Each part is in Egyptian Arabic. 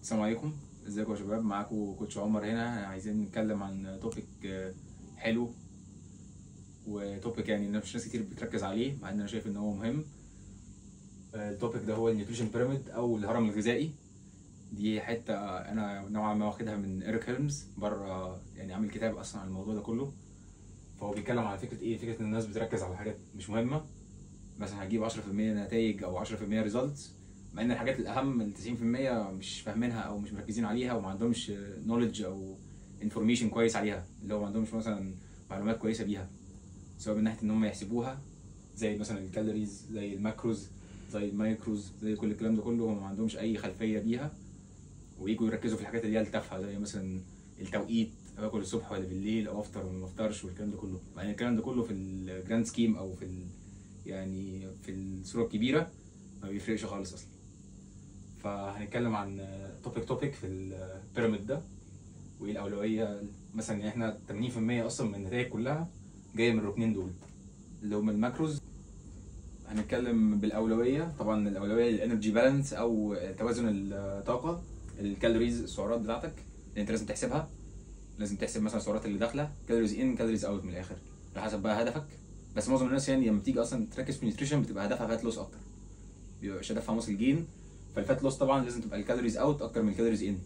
السلام عليكم ازيكم يا شباب معاكم كوتش عمر هنا عايزين نتكلم عن توبيك حلو وتوبيك يعني مش ناس كتير بتركز عليه مع ان انا شايف ان هو مهم التوبيك ده هو النيوتريشن بيراميد او الهرم الغذائي دي حته انا نوعا ما واخدها من ايريك هيلمز بره يعني عامل كتاب اصلا عن الموضوع ده كله فهو بيتكلم على فكره ايه فكره ان الناس بتركز على حاجات مش مهمه مثلا هتجيب 10% نتائج او 10% ريزلتس مع ان الحاجات الاهم ال 90% مش فاهمينها او مش مركزين عليها وما عندهمش نولج او انفورميشن كويس عليها اللي هو ما عندهمش مثلا معلومات كويسه بيها سواء من ناحيه ان هم يحسبوها زي مثلا الكالوريز زي الماكروز زي المايكروز زي كل الكلام ده كله هم ما عندهمش اي خلفيه بيها ويجوا يركزوا في الحاجات اللي هي التافهه زي مثلا التوقيت باكل الصبح ولا بالليل او افطر ولا ما افطرش والكلام ده كله مع ان الكلام ده كله في الجراند سكيم او في ال يعني في الصوره الكبيره ما بيفرقش خالص اصلا فهنتكلم عن توبيك توبيك في البيراميد ده وايه الاولويه مثلا يعني احنا 80% اصلا من النتائج كلها جايه من الركنين دول اللي هم الماكروز هنتكلم بالاولويه طبعا الاولويه للانرجي بالانس او توازن الطاقه الكالوريز السعرات بتاعتك اللي انت لازم تحسبها لازم تحسب مثلا السعرات اللي داخله كالوريز ان كالوريز اوت من الاخر على حسب بقى هدفك بس معظم الناس يعني لما بتيجي اصلا تركز في النيوتريشن بتبقى هدفها فات لوس اكتر بيبقى هدفها ماسل جين فالفات لوس طبعا لازم تبقى الكالوريز اوت اكتر من الكالوريز ان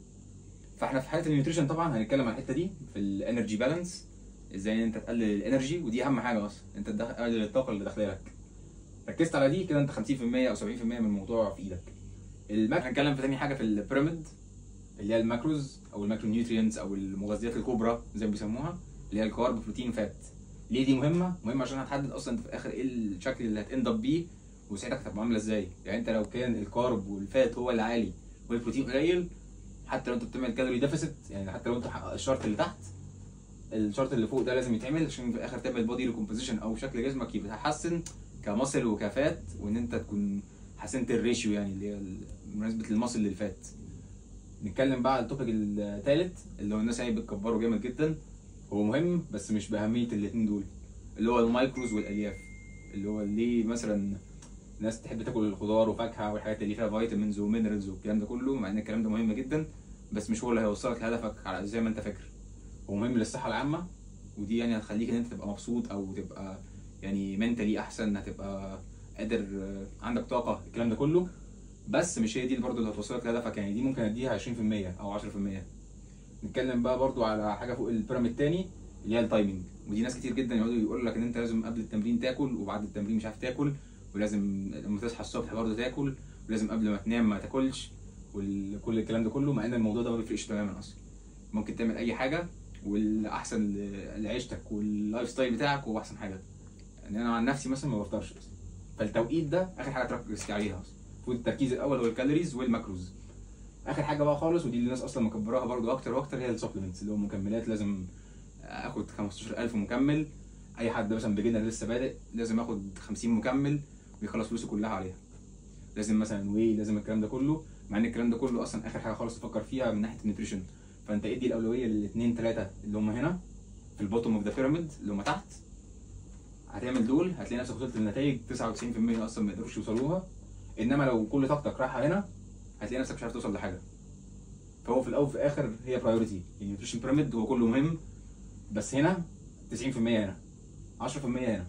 فاحنا في حاله النيوتريشن طبعا هنتكلم عن الحته دي في الانرجي بالانس ازاي انت تقلل الانرجي ودي اهم حاجه اصلا انت تقلل الطاقه اللي داخله لك ركزت على دي كده انت 50% او 70% من الموضوع في ايدك الماك هنتكلم في تاني حاجه في البيراميد اللي هي الماكروز او الماكرو نيوترينتس او المغذيات الكبرى زي ما بيسموها اللي هي الكارب بروتين فات ليه دي مهمه مهمه عشان هتحدد اصلا انت في الاخر ايه الشكل اللي هتند اب بيه وساعتها هتبقى عامله ازاي يعني انت لو كان الكارب والفات هو اللي عالي والبروتين قليل حتى لو انت بتعمل كالوري ديفيسيت يعني حتى لو انت حقق الشرط اللي تحت الشرط اللي فوق ده لازم يتعمل عشان في الاخر تعمل بودي ريكومبوزيشن او شكل جسمك يتحسن كمصل وكفات وان انت تكون حسنت الريشيو يعني اللي هي مناسبه للمصل للفات نتكلم بقى على التوبيك الثالث اللي هو الناس يعني بتكبره جامد جدا هو مهم بس مش باهميه الاثنين دول اللي هو المايكروز والالياف اللي هو ليه مثلا ناس تحب تاكل الخضار وفاكهه والحاجات اللي فيها فيتامينز ومينرالز والكلام ده كله مع ان الكلام ده مهم جدا بس مش هو اللي هيوصلك لهدفك على زي ما انت فاكر هو مهم للصحه العامه ودي يعني هتخليك ان انت تبقى مبسوط او تبقى يعني منتلي احسن هتبقى قادر عندك طاقه الكلام ده كله بس مش هي دي برضه اللي هتوصلك لهدفك يعني دي ممكن اديها 20% او 10% نتكلم بقى برضو على حاجه فوق البيراميد تاني اللي هي التايمنج ودي ناس كتير جدا يقعدوا يقول لك ان انت لازم قبل التمرين تاكل وبعد التمرين مش عارف تاكل ولازم لما تصحى الصبح برضه تاكل ولازم قبل ما تنام ما تاكلش وكل الكلام ده كله مع ان الموضوع ده ما بيفرقش تماما اصلا ممكن تعمل اي حاجه والاحسن لعيشتك واللايف ستايل بتاعك هو احسن حاجه يعني انا عن نفسي مثلا ما بفطرش اصلا فالتوقيت ده اخر حاجه تركز عليها اصلا المفروض التركيز الاول هو الكالوريز والماكروز اخر حاجه بقى خالص ودي اللي الناس اصلا مكبراها برضو اكتر واكتر هي السبلمنتس اللي هو مكملات لازم اخد 15000 مكمل اي حد مثلا بيجنر لسه بادئ لازم اخد 50 مكمل ويخلص فلوسه كلها عليها لازم مثلا واي لازم الكلام ده كله مع ان الكلام ده كله اصلا اخر حاجه خالص تفكر فيها من ناحيه النيوتريشن فانت ادي الاولويه للاثنين ثلاثه اللي هم هنا في البوتوم اوف ذا بيراميد اللي هم تحت هتعمل دول هتلاقي نفسك وصلت لنتائج 99% اصلا ما يقدروش يوصلوها انما لو كل طاقتك رايحه هنا هتلاقي نفسك مش عارف توصل لحاجه فهو في الاول وفي الاخر هي برايورتي النيوتريشن بيراميد هو كله مهم بس هنا 90% هنا 10% هنا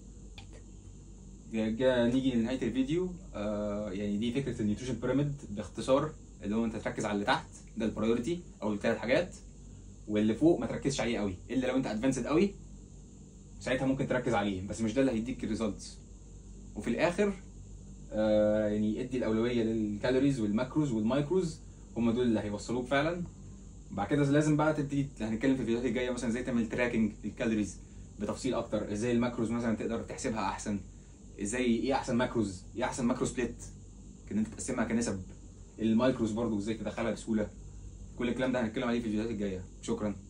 جا نيجي لنهايه الفيديو آه يعني دي فكره النيوتريشن بيراميد باختصار اللي هو انت تركز على اللي تحت ده البرايورتي او الثلاث حاجات واللي فوق ما تركزش عليه قوي الا لو انت ادفانسد قوي ساعتها ممكن تركز عليه بس مش ده اللي هيديك الريزلتس وفي الاخر آه يعني ادي الاولويه للكالوريز والماكروز والمايكروز هم دول اللي هيوصلوك فعلا بعد كده لازم بقى تبتدي هنتكلم في الفيديوهات الجايه مثلا ازاي تعمل تراكنج للكالوريز بتفصيل اكتر ازاي الماكروز مثلا تقدر تحسبها احسن ازاي ايه احسن ماكروز ايه احسن ماكرو سبليت ان انت تقسمها كنسب المايكروز برضو ازاي تدخلها بسهوله كل الكلام ده هنتكلم عليه في الفيديوهات الجايه شكرا